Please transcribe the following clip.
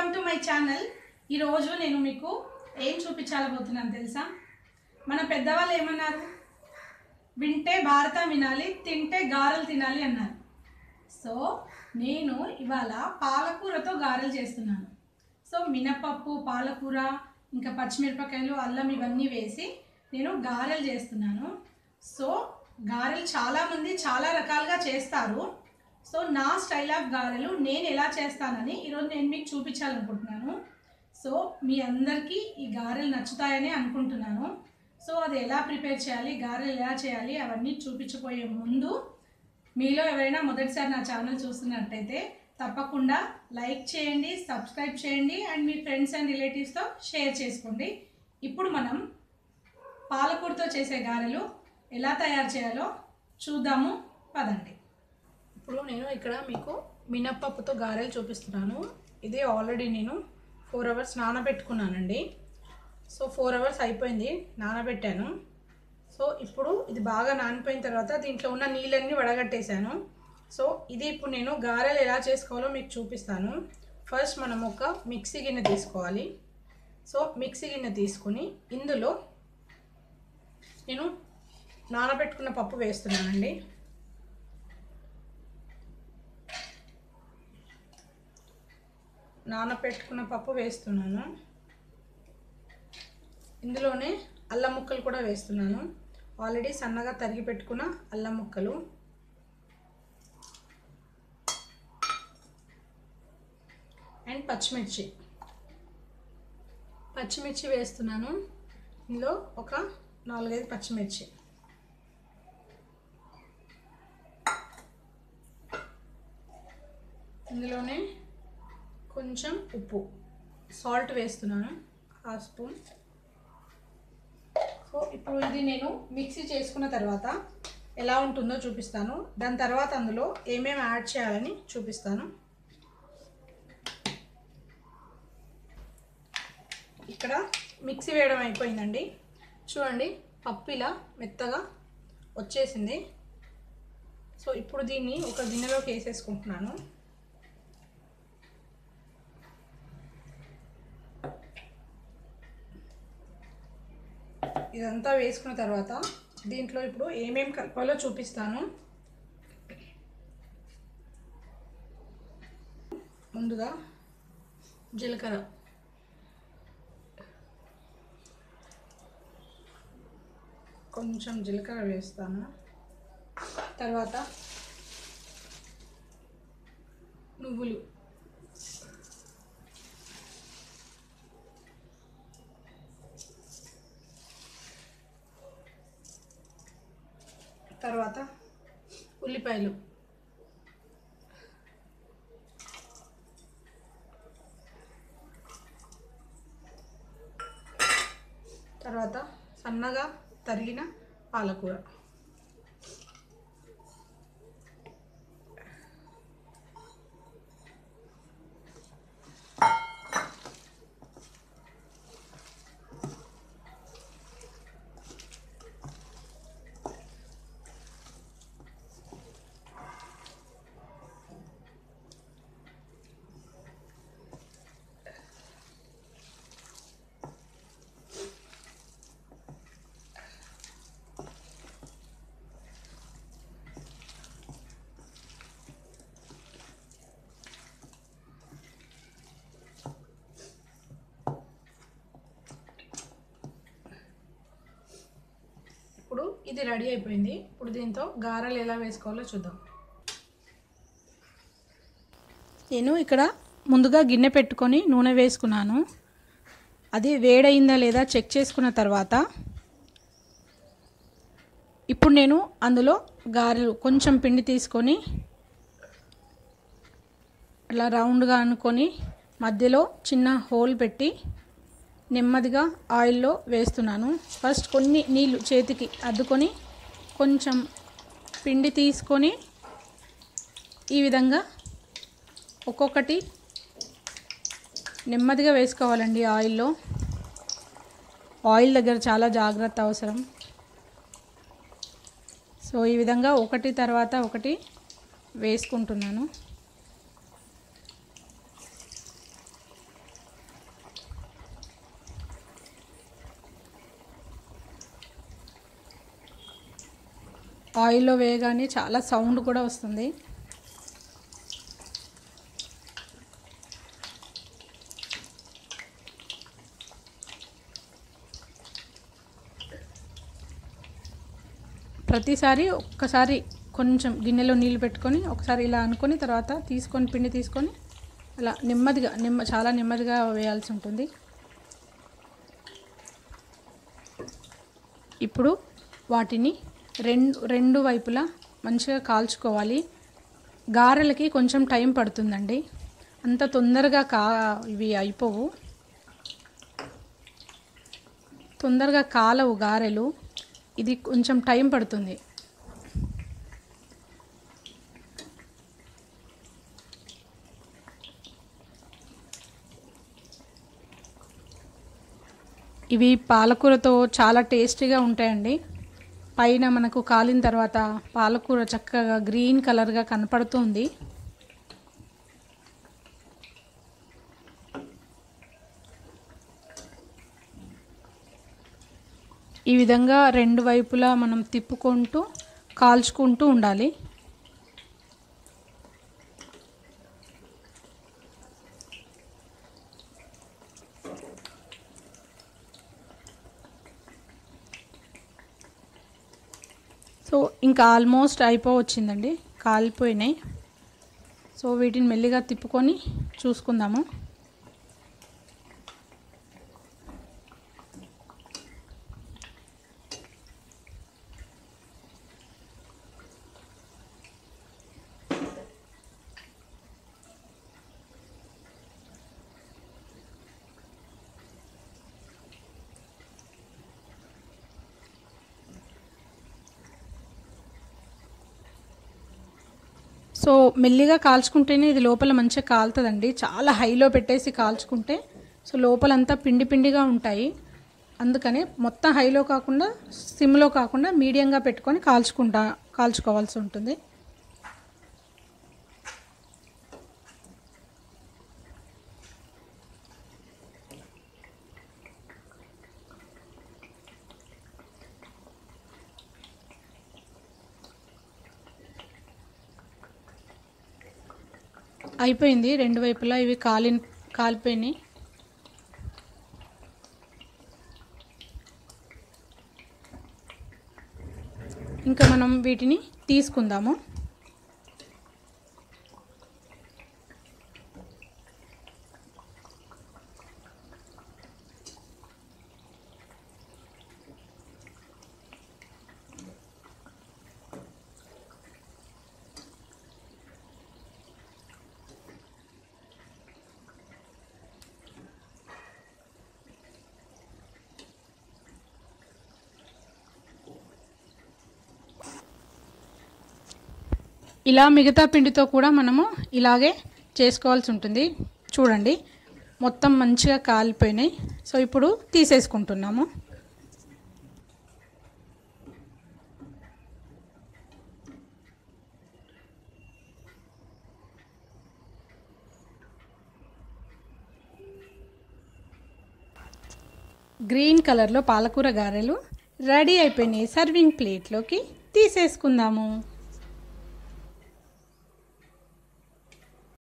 welcome to my channel ఈరోజు నేను మీకు ఏం చూపించాలబోతున్నాను తెలుసా మన పెద్దవాళ్ళు ఏమన్నారు వింటే భారతం వినాలి తింటే గారెలు తినాలి అన్నారు సో నేను ఇవాళ పాలకూరతో గారెలు చేస్తున్నాను సో మినపప్పు పాలకూర ఇంకా పచ్చిమిరపకాయలు అల్లం ఇవన్నీ వేసి నేను గారెలు చేస్తున్నాను సో గారెలు చాలామంది చాలా రకాలుగా చేస్తారు సో నా స్టైల్ ఆఫ్ గారెలు నేను ఎలా చేస్తానని ఈరోజు నేను మీకు చూపించాలనుకుంటున్నాను సో మీ అందరికీ ఈ గారెలు నచ్చుతాయని అనుకుంటున్నాను సో అది ఎలా ప్రిపేర్ చేయాలి గారెలు ఎలా చేయాలి అవన్నీ చూపించబోయే ముందు మీలో ఎవరైనా మొదటిసారి నా ఛానల్ చూస్తున్నట్టయితే తప్పకుండా లైక్ చేయండి సబ్స్క్రైబ్ చేయండి అండ్ మీ ఫ్రెండ్స్ అండ్ రిలేటివ్స్తో షేర్ చేసుకోండి ఇప్పుడు మనం పాలకూరతో చేసే గారెలు ఎలా తయారు చేయాలో చూద్దాము పదండి ఇప్పుడు నేను ఇక్కడ మీకు మినప్పప్పుతో గారెలు చూపిస్తున్నాను ఇది ఆల్రెడీ నేను ఫోర్ అవర్స్ నానబెట్టుకున్నానండి సో ఫోర్ అవర్స్ అయిపోయింది నానబెట్టాను సో ఇప్పుడు ఇది బాగా నానిపోయిన తర్వాత దీంట్లో ఉన్న నీళ్ళన్నీ వడగట్టేశాను సో ఇది ఇప్పుడు నేను గారెలు ఎలా చేసుకోవాలో మీకు చూపిస్తాను ఫస్ట్ మనం ఒక మిక్సీ గిన్నె తీసుకోవాలి సో మిక్సీ గిన్నె తీసుకుని ఇందులో నేను నానబెట్టుకున్న పప్పు వేస్తున్నానండి నానబెట్టుకున్న పప్పు వేస్తున్నాను ఇందులోనే అల్లం ముక్కలు కూడా వేస్తున్నాను ఆల్రెడీ సన్నగా తరిగి పెట్టుకున్న అల్లం ముక్కలు అండ్ పచ్చిమిర్చి పచ్చిమిర్చి వేస్తున్నాను ఇందులో ఒక నాలుగైదు పచ్చిమిర్చి ఇందులోనే కొంచెం ఉప్పు సాల్ట్ వేస్తున్నాను హాఫ్ స్పూన్ సో ఇప్పుడు ఇది నేను మిక్సీ చేసుకున్న తర్వాత ఎలా ఉంటుందో చూపిస్తాను దాని తర్వాత అందులో ఏమేమి యాడ్ చేయాలని చూపిస్తాను ఇక్కడ మిక్సీ వేయడం అయిపోయిందండి చూడండి పప్పు ఇలా మెత్తగా వచ్చేసింది సో ఇప్పుడు దీన్ని ఒక గిన్నెలోకి వేసేసుకుంటున్నాను ఇదంతా వేసుకున్న తర్వాత దీంట్లో ఇప్పుడు ఏమేమి కలపాలో చూపిస్తాను ముందుగా జీలకర్ర కొంచెం జీలకర్ర వేస్తాను తర్వాత నువ్వులు తర్వాత ఉల్లిపాయలు తర్వాత సన్నగా తరిగిన పాలకూర ఇప్పుడు ఇది రెడీ అయిపోయింది ఇప్పుడు దీంతో గారెలు ఎలా వేసుకోవాలో చూద్దాం నేను ఇక్కడ ముందుగా గిన్నె పెట్టుకొని నూనె వేసుకున్నాను అది వేడయిందా లేదా చెక్ చేసుకున్న తర్వాత ఇప్పుడు నేను అందులో గారెలు కొంచెం పిండి తీసుకొని అలా రౌండ్గా అనుకొని మధ్యలో చిన్న హోల్ పెట్టి నెమ్మదిగా ఆయిల్లో వేస్తున్నాను ఫస్ట్ కొన్ని నీళ్ళు చేతికి అద్దుకొని కొంచెం పిండి తీసుకొని ఈ విధంగా ఒక్కొక్కటి నెమ్మదిగా వేసుకోవాలండి ఆయిల్లో ఆయిల్ దగ్గర చాలా జాగ్రత్త అవసరం సో ఈ విధంగా ఒకటి తర్వాత ఒకటి వేసుకుంటున్నాను ఆయిల్లో వేయగానే చాలా సౌండ్ కూడా వస్తుంది ప్రతిసారి ఒక్కసారి కొంచెం గిన్నెలో నీళ్ళు పెట్టుకొని ఒకసారి ఇలా అనుకొని తర్వాత తీసుకొని పిండి తీసుకొని అలా నెమ్మదిగా నెమ్మ చాలా నెమ్మదిగా వేయాల్సి ఉంటుంది ఇప్పుడు వాటిని రెండు రెండు వైపులా మంచిగా కాల్చుకోవాలి గారెలకి కొంచెం టైం పడుతుందండి అంత తొందరగా కా ఇవి అయిపోవు తొందరగా కాలవు గారెలు ఇది కొంచెం టైం పడుతుంది ఇవి పాలకూరతో చాలా టేస్టీగా ఉంటాయండి పైన మనకు కాలిన తర్వాత పాలకూర చక్కగా గ్రీన్ కలర్గా కనపడుతుంది ఈ విధంగా రెండు వైపులా మనం తిప్పుకుంటూ కాల్చుకుంటూ ఉండాలి సో ఇంకా ఆల్మోస్ట్ అయిపోవచ్చిందండి కాలిపోయినాయి సో వీటిని మెల్లిగా తిప్పుకొని చూసుకుందాము సో మెల్లిగా కాల్చుకుంటేనే ఇది లోపల మంచిగా కాలుతుందండి చాలా హైలో పెట్టేసి కాల్చుకుంటే సో లోపలంతా పిండి పిండిగా ఉంటాయి అందుకనే మొత్తం హైలో కాకుండా సిమ్లో కాకుండా మీడియంగా పెట్టుకొని కాల్చుకుంటా కాల్చుకోవాల్సి ఉంటుంది అయిపోయింది రెండు వైపులా ఇవి కాలి కాలిపోయినాయి ఇంకా మనం వీటిని తీసుకుందాము ఇలా మిగతా పిండితో కూడా మనము ఇలాగే చేసుకోవాల్సి ఉంటుంది చూడండి మొత్తం మంచిగా కాలిపోయినాయి సో ఇప్పుడు తీసేసుకుంటున్నాము గ్రీన్ కలర్లో పాలకూర గారెలు రెడీ అయిపోయినాయి సర్వింగ్ ప్లేట్లోకి తీసేసుకుందాము